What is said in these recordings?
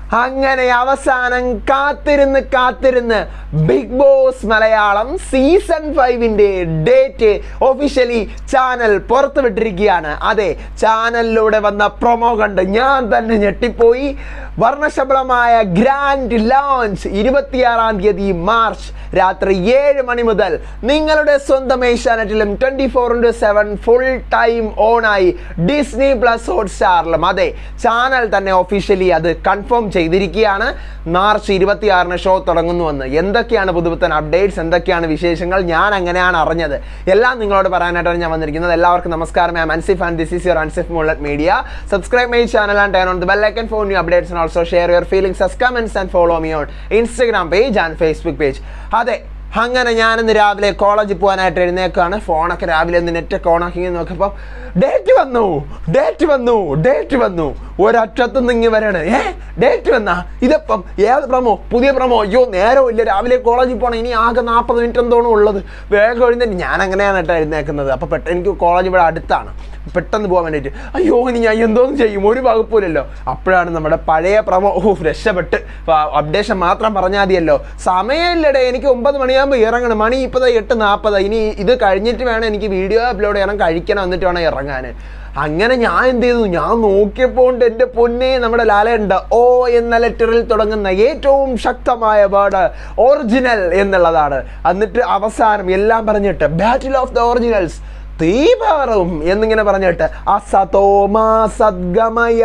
അങ്ങനെ അവസാനം കാത്തിരുന്ന് കാത്തിരുന്ന് ബിഗ് ബോസ് മലയാളം സീസൺ ഫൈവിൻ്റെ ഡേറ്റ് ഒഫീഷ്യലി ചാനൽ പുറത്തുവിട്ടിരിക്കുകയാണ് അതെ ചാനലിലൂടെ വന്ന പ്രൊമോ കണ്ട് ഞാൻ തന്നെ ഞെട്ടിപ്പോയി വർണ്ണശബളമായ ഗ്രാൻഡ് ലോഞ്ച് ഇരുപത്തിയാറാം തീയതി മാർച്ച് രാത്രി ഏഴ് മണി മുതൽ നിങ്ങളുടെ സ്വന്തം ഏഷ്യാനെറ്റിലും twenty four into seven full time ഓണായി ഡിസ്നി പ്ലസ് ഹോട്ട്സ്റ്റാറിലും അതെ ചാനൽ തന്നെ ഒഫീഷ്യലി അത് കൺഫേം ചെയ്തിരിക്കുകയാണ് മാർച്ച് ഇരുപത്തിയാറിന് ഷോ തുടങ്ങുന്നുവെന്ന് എന്തൊക്കെയാണ് പുതുപുത്തൻ അപ്ഡേറ്റ്സ് എന്തൊക്കെയാണ് വിശേഷങ്ങൾ ഞാൻ അങ്ങനെയാണ് അറിഞ്ഞത് എല്ലാം നിങ്ങളോട് പറയാനായിട്ടാണ് ഞാൻ വന്നിരിക്കുന്നത് എല്ലാവർക്കും നമസ്കാരം ഞാൻ Ansif and this is your Ansif Mullat media subscribe my channel and turn on the bell icon for new updates and also share your feelings as comments and follow me on Instagram page and Facebook page അതെ അങ്ങനെ ഞാനിന്ന് രാവിലെ കോളേജിൽ പോകാനായിട്ട് എഴുന്നേക്കാണ് ഫോണൊക്കെ രാവിലെ ഒന്ന് നെറ്റൊക്കെ ഓണാക്കി നോക്കിയപ്പോൾ ഡേറ്റ് വന്നു ഡേറ്റ് വന്നു ഡേറ്റ് വന്നു ഒരറ്റത്തു നിങ്ങി വരാണ് ഏ ഡേറ്റ് വന്നാ ഇതിപ്പം ഏത് പ്രമോ പുതിയ പ്രമോ അയ്യോ നേരം ഇല്ല രാവിലെ കോളേജിൽ പോകണം ഇനി ആകെ നാൽപ്പത് മിനിറ്റ് എന്തോണം ഉള്ളത് വേഗം എഴുന്നേറ്റ് ഞാൻ അങ്ങനെയാണ് കേട്ടോ എഴുന്നേക്കുന്നത് അപ്പോൾ പെട്ടെന്ന് എനിക്ക് കോളേജ് ഇവിടെ അടുത്താണ് പെട്ടെന്ന് പോകാൻ വേണ്ടിയിട്ട് അയ്യോ ഇനി ഞാൻ എന്തോന്നും ചെയ്യും ഒരു വകുപ്പില്ലല്ലോ അപ്പോഴാണ് നമ്മുടെ പഴയ പ്രമോ ഓ രക്ഷപ്പെട്ട് അപ്ഡേഷൻ മാത്രം പറഞ്ഞാൽ മതിയല്ലോ സമയമില്ലടേ എനിക്ക് ഒമ്പത് മണിയാകുമ്പോൾ ഇറങ്ങണം മണി ഇപ്പത് എട്ട് നാൽപ്പത് ഇനി ഇത് കഴിഞ്ഞിട്ട് വേണം എനിക്ക് വീഡിയോ അപ്ലോഡ് ചെയ്യണം കഴിക്കണം എന്നിട്ട് വേണം ഇറങ്ങാൻ അങ്ങനെ ഞാൻ എന്ത് ചെയ്തു ഞാൻ നോക്കിയപ്പോൾ ഉണ്ട് എൻ്റെ പൊന്നെ നമ്മുടെ ലാലയുണ്ട് ഓ എന്ന ലെറ്ററിൽ തുടങ്ങുന്ന ഏറ്റവും ശക്തമായ വേർഡ് ഒറിജിനൽ എന്നുള്ളതാണ് എന്നിട്ട് അവസാനം എല്ലാം പറഞ്ഞിട്ട് ബാറ്റിൽ ഓഫ് ദ ഒറിജിനൽസ് തീപാറും എന്നിങ്ങനെ പറഞ്ഞിട്ട് അസതോമാ സദ്ഗമയ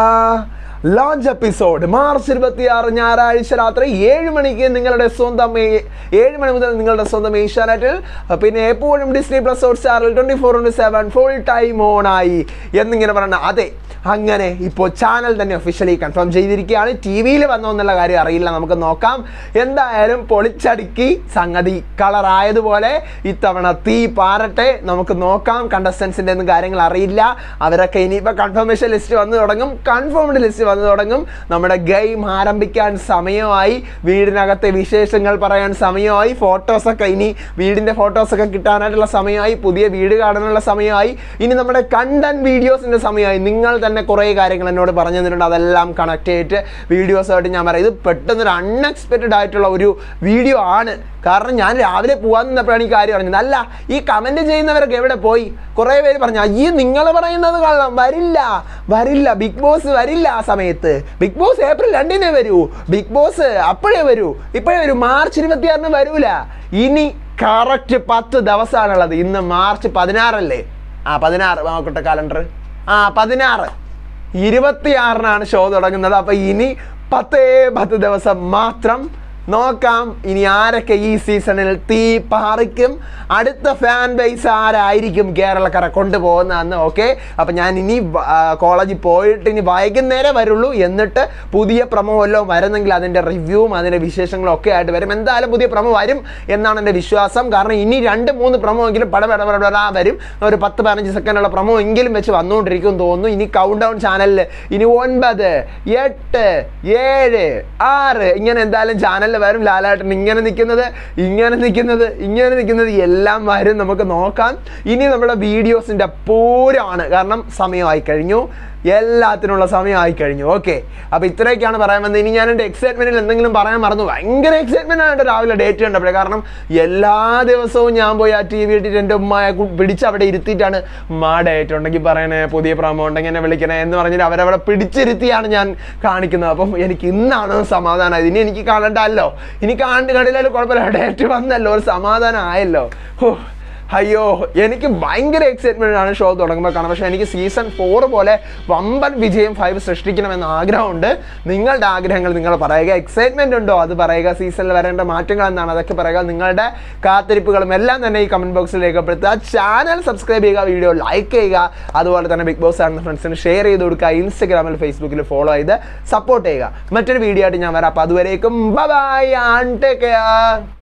ലോഞ്ച് എപ്പിസോഡ് മാർച്ച് ഇരുപത്തിയാറ് ഞായറാഴ്ച രാത്രി ഏഴ് മണിക്ക് നിങ്ങളുടെ സ്വന്തം ഏ- ഏഴ് മണി മുതൽ നിങ്ങളുടെ സ്വന്തം ഏഷ്യാനെറ്റിൽ പിന്നെ എപ്പോഴും ഡിസ്നി പ്ലസ് ഹോട്ട് സ്റ്റാറിൽ twenty four into seven full time on ആയി എന്നിങ്ങനെ പറഞ്ഞ അതെ അങ്ങനെ ഇപ്പോൾ ചാനൽ തന്നെ ഒഫീഷ്യലി കൺഫേം ചെയ്തിരിക്കുകയാണ് ടി വിയിൽ വന്നോ എന്നുള്ള കാര്യം അറിയില്ല നമുക്ക് നോക്കാം എന്തായാലും പൊളിച്ചടുക്കി സംഗതി കളറായതുപോലെ ഇത്തവണ തീ പാറട്ടെ നമുക്ക് നോക്കാം കണ്ടസ്റ്റൻസിൻ്റെ ഒന്നും കാര്യങ്ങൾ അറിയില്ല അവരൊക്കെ ഇനിയിപ്പോൾ കൺഫർമേഷൻ ലിസ്റ്റ് വന്നു തുടങ്ങും കൺഫേംഡ് ലിസ്റ്റ് വന്നു തുടങ്ങും നമ്മുടെ ഗെയിം ആരംഭിക്കാൻ സമയമായി വീടിനകത്തെ വിശേഷങ്ങൾ പറയാൻ സമയമായി ഫോട്ടോസൊക്കെ ഇനി വീടിൻ്റെ ഫോട്ടോസൊക്കെ കിട്ടാനായിട്ടുള്ള സമയമായി പുതിയ വീട് കാണാനുള്ള സമയമായി ഇനി നമ്മുടെ കണ്ടന്റ് വീഡിയോസിൻ്റെ സമയമായി നിങ്ങൾ തന്നെ കുറേ കാര്യങ്ങൾ എന്നോട് പറഞ്ഞു തന്നിട്ടുണ്ട് അതെല്ലാം കണക്ട് ചെയ്തിട്ട് വീഡിയോസായിട്ട് ഞാൻ പറയാം ഇത് പെട്ടെന്നൊരു അൺഎക്സ്പെക്റ്റഡ് ആയിട്ടുള്ള ഒരു വീഡിയോ ആണ് കാരണം ഞാൻ രാവിലെ പോകാൻ നിന്നപ്പോഴാണ് ഈ കാര്യം അറിഞ്ഞത് അല്ല ഈ കമൻറ്റ് ചെയ്യുന്നവരൊക്കെ എവിടെ പോയി കുറേ പേര് പറഞ്ഞു അയ്യേ നിങ്ങൾ പറയുന്നത് കള്ളം വരില്ല വരില്ല ബിഗ് ബോസ് വരില്ല ആ സമയത്ത് ബിഗ് ബോസ് ഏപ്രിൽ രണ്ടിനേ വരൂ ബിഗ് ബോസ് അപ്പോഴേ വരൂ ഇപ്പോഴേ വരൂ മാർച്ച് ഇരുപത്തിയാറിന് വരൂല ഇനി കറക്റ്റ് പത്ത് ദിവസമാണുള്ളത് ഇന്ന് മാർച്ച് പതിനാറല്ലേ ആ പതിനാറ് നോക്കട്ടെ കലണ്ടർ ആ പതിനാറ് ഇരുപത്തിയാറിനാണ് ഷോ തുടങ്ങുന്നത് അപ്പോൾ ഇനി പത്തേ പത്ത് ദിവസം മാത്രം നോക്കാം ഇനി ആരൊക്കെ ഈ സീസണിൽ തീ പാറിക്കും അടുത്ത ഫാൻ ബേസ് ആരായിരിക്കും കേരളക്കര കൊണ്ടുപോകുന്നതെന്ന് ഓക്കെ അപ്പം ഞാൻ ഇനി വ- ആ, കോളേജിൽ പോയിട്ട് ഇനി വൈകുന്നേരം വരുള്ളൂ എന്നിട്ട് പുതിയ പ്രമോ വല്ലതും വരുന്നെങ്കിൽ അതിൻ്റെ റിവ്യൂവും അതിൻ്റെ വിശേഷങ്ങളും ഒക്കെ ആയിട്ട് വരും എന്തായാലും പുതിയ പ്രമോ വരും എന്നാണ് എൻ്റെ വിശ്വാസം കാരണം ഇനി രണ്ട് മൂന്ന് പ്രമോ എങ്കിലും പടപടപട വരും ഒരു പത്ത് പതിനഞ്ച് സെക്കൻഡുള്ള പ്രമോ എങ്കിലും വെച്ച് വന്നുകൊണ്ടിരിക്കും എന്ന് തോന്നുന്നു ഇനി കൗണ്ട് ഡൗൺ ചാനലിൽ ഇനി ഒൻപത് എട്ട് ഏഴ് ആറ് ഇങ്ങനെ എന്തായാലും ചാനലിൽ വരും ലാലേട്ടൻ ഇങ്ങനെ നിൽക്കുന്നത് ഇങ്ങനെ നിൽക്കുന്നത് ഇങ്ങനെ നിൽക്കുന്നത് എല്ലാം വരും നമുക്ക് നോക്കാം ഇനി നമ്മുടെ വീഡിയോസിൻ്റെ പൂരമാണ് കാരണം സമയമായി കഴിഞ്ഞു എല്ലാത്തിനുള്ള സമയമായി കഴിഞ്ഞു ഓക്കെ അപ്പോൾ ഇത്രയൊക്കെയാണ് പറയാൻ വന്നത് ഇനി ഞാൻ എൻ്റെ എക്സൈറ്റ്മെൻറ്റിൽ എന്തെങ്കിലും പറയാൻ മറന്നു ഭയങ്കര എക്സൈറ്റ്മെൻ്റ് ആണ് രാവിലെ ഡേറ്റ് കണ്ടപ്പോഴേ കാരണം എല്ലാ ദിവസവും ഞാൻ പോയി ആ ടി വി ഇട്ടിട്ട് എൻ്റെ ഉമ്മയെ കു- പിടിച്ച് അവിടെ ഇരുത്തിയിട്ടാണ് ഉമ്മ ഡേറ്റ് ഉണ്ടെങ്കിൽ പറയണേ പുതിയ പ്രമോ ഉണ്ടെങ്കിൽ എന്നെ വിളിക്കണേ എന്ന് പറഞ്ഞിട്ട് അവരവിടെ പിടിച്ചിരുത്തിയാണ് ഞാൻ കാണിക്കുന്നത് അപ്പം എനിക്ക് ഇന്നാണ് സമാധാനമായത് ഇനി എനിക്ക് കാണണ്ടല്ലോ ഇനി കാണണ്ട് കണ്ടില്ലല്ലോ കുഴപ്പമില്ല ഡേറ്റ് വന്നല്ലോ ഒരു സമാധാനം ആയല്ലോ ഹോ അയ്യോ എനിക്ക് ഭയങ്കര എക്സൈറ്റ്മെൻ്റ് ആണ് ഷോ തുടങ്ങുമ്പോൾ കാണാം പക്ഷേ എനിക്ക് സീസൺ ഫോർ പോലെ വമ്പൻ വിജയം ഫൈവ് സൃഷ്ടിക്കണമെന്ന് ആഗ്രഹമുണ്ട് നിങ്ങളുടെ ആഗ്രഹങ്ങൾ നിങ്ങൾ പറയുക എക്സൈറ്റ്മെൻ്റ് ഉണ്ടോ അത് പറയുക സീസണിൽ വരേണ്ട മാറ്റങ്ങൾ എന്താണ് അതൊക്കെ പറയുക നിങ്ങളുടെ കാത്തിരിപ്പുകളും എല്ലാം തന്നെ ഈ കമൻറ്റ് ബോക്സിൽ രേഖപ്പെടുത്തുക ചാനൽ സബ്സ്ക്രൈബ് ചെയ്യുക വീഡിയോ ലൈക്ക് ചെയ്യുക അതുപോലെ തന്നെ ബിഗ് ബോസ് ആണെന്ന ഫ്രണ്ട്സിന് ഷെയർ ചെയ്ത് കൊടുക്കുക ഇൻസ്റ്റഗ്രാമിൽ ഫേസ്ബുക്കിൽ ഫോളോ ചെയ്ത് സപ്പോർട്ട് ചെയ്യുക മറ്റൊരു വീഡിയോ ആയിട്ട് ഞാൻ വരാം അപ്പോൾ അതുവരേക്കും ബൈ ആൻഡ് ടേക്ക് കെയർ